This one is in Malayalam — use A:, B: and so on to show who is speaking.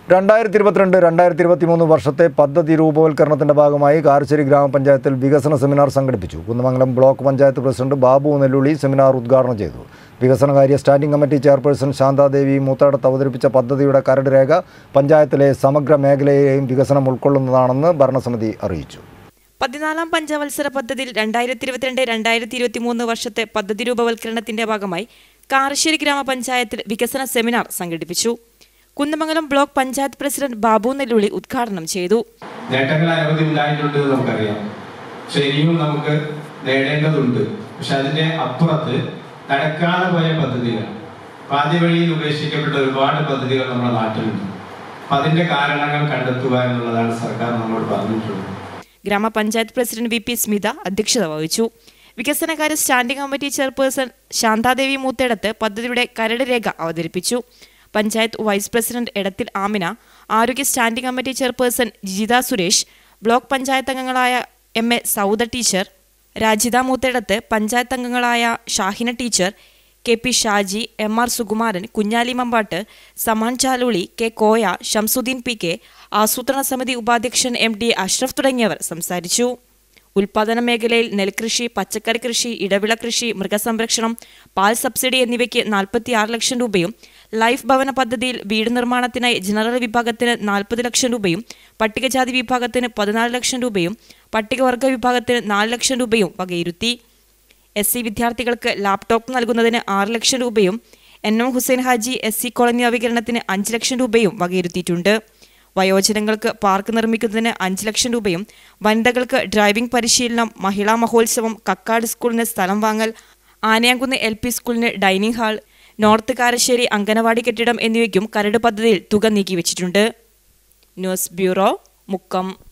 A: രണ്ടായിരത്തി ഇരുപത്തിരണ്ട് രണ്ടായിരത്തി ഇരുപത്തി മൂന്ന് വർഷത്തെ പദ്ധതി രൂപവൽക്കരണത്തിന്റെ ഭാഗമായി കാരശ്ശേരി ഗ്രാമപഞ്ചായത്തിൽ വികസന സെമിനാർ സംഘടിപ്പിച്ചു Kunnamangalam block panchayat president Babu Nellulli seminar ഉദ്ഘാടനം ചെയ്തു വികസനകാര്യ standing committee chairperson Shanthadevi Moothadath അവതരിപ്പിച്ച പദ്ധതിയുടെ കരട് രേഖ പഞ്ചായത്തിലെ സമഗ്ര മേഖലയെയും വികസനം ഉൾക്കൊള്ളുന്നതാണെന്ന് ഭരണസമിതി അറിയിച്ചു
B: പതിനാലാം പഞ്ചവത്സര പദ്ധതിയിൽ രണ്ടായിരത്തി ഇരുപത്തിരണ്ട് രണ്ടായിരത്തി ഇരുപത്തി മൂന്ന് വർഷത്തെ പദ്ധതി രൂപവൽക്കരണത്തിന്റെ ഭാഗമായി കാരശ്ശേരി ഗ്രാമപഞ്ചായത്തിൽ വികസന സെമിനാർ സംഘടിപ്പിച്ചു കുന്നമംഗലം ബ്ലോക്ക് പഞ്ചായത്ത് പ്രസിഡന്റ് ബാബു നെല്ലുള്ളി ഉദ്ഘാടനം ചെയ്തു
C: നേട്ടങ്ങൾ അനവധി ഉണ്ടായിട്ടുണ്ട് എന്ന് നമുക്കറിയാം പക്ഷെ ഇനിയും നമുക്ക് നേടേണ്ടതുണ്ട് പക്ഷെ അതിന്റെ അപ്പുറത്ത് നടക്കാതെ പോയ പദ്ധതികൾ പാതി വഴിയിൽ ഉപേക്ഷിക്കപ്പെട്ട ഒരുപാട് പദ്ധതികൾ നമ്മുടെ നാട്ടിലുണ്ട് അപ്പൊ അതിന്റെ കാരണങ്ങൾ കണ്ടെത്തുക എന്നുള്ളതാണ് സർക്കാർ നമ്മളോട് പറഞ്ഞിട്ടുള്ളത്
B: ഗ്രാമപഞ്ചായത്ത് പ്രസിഡന്റ് വി പി സ്മിത അധ്യക്ഷത വഹിച്ചു വികസനകാര്യ standing committee chairperson Shanthadevi Moothedath പദ്ധതിയുടെ കരട് രേഖ അവതരിപ്പിച്ചു പഞ്ചായത്ത് വൈസ് പ്രസിഡന്റ് എടത്തിൽ ആമിന ആരോഗ്യ standing committee chairperson Jijitha Suresh block panchayat അംഗങ്ങളായ M A Sauda teacher Rajitha Moothedath panchayat അംഗങ്ങളായ Shahina teacher K P Shaji M R Sukumaran Kunhali Mampatt Saman Chaluli K Koya Shamsuddin P K ആസൂത്രണ സമിതി ഉപാധ്യക്ഷൻ എം ഡി അഷ്റഫ് തുടങ്ങിയവർ സംസാരിച്ചു ഉൽപാദന മേഖലയിൽ നെൽകൃഷി പച്ചക്കറി കൃഷി ഇടവിള കൃഷി മൃഗസംരക്ഷണം പാൽ സബ്സിഡി എന്നിവയ്ക്ക് നാൽപ്പത്തി ആറ് ലക്ഷം രൂപയും ലൈഫ് ഭവന പദ്ധതിയിൽ വീട് നിർമ്മാണത്തിനായി ജനറൽ വിഭാഗത്തിന് നാൽപ്പത് ലക്ഷം രൂപയും പട്ടികജാതി വിഭാഗത്തിന് പതിനാല് ലക്ഷം രൂപയും പട്ടികവർഗ വിഭാഗത്തിന് നാല് ലക്ഷം രൂപയും വകയിരുത്തി എസ് സി വിദ്യാർത്ഥികൾക്ക് ലാപ്ടോപ്പ് നൽകുന്നതിന് ആറ് ലക്ഷം രൂപയും N M Hussain Haji S C colony നവീകരണത്തിന് അഞ്ച് ലക്ഷം രൂപയും വകയിരുത്തിയിട്ടുണ്ട് വയോജനങ്ങൾക്ക് പാർക്ക് നിർമ്മിക്കുന്നതിന് അഞ്ച് ലക്ഷം രൂപയും വനിതകൾക്ക് ഡ്രൈവിംഗ് പരിശീലനം മഹിളാ മഹോത്സവം കക്കാട് സ്കൂളിന് സ്ഥലം വാങ്ങൽ ആനയാങ്കുന്ന് എൽ പി സ്കൂളിന് dining hall north Karassery anganwadi കെട്ടിടം എന്നിവയ്ക്കും കരട് പദ്ധതിയിൽ തുക നീക്കിവെച്ചിട്ടുണ്ട് ന്യൂസ് ബ്യൂറോ മുക്കം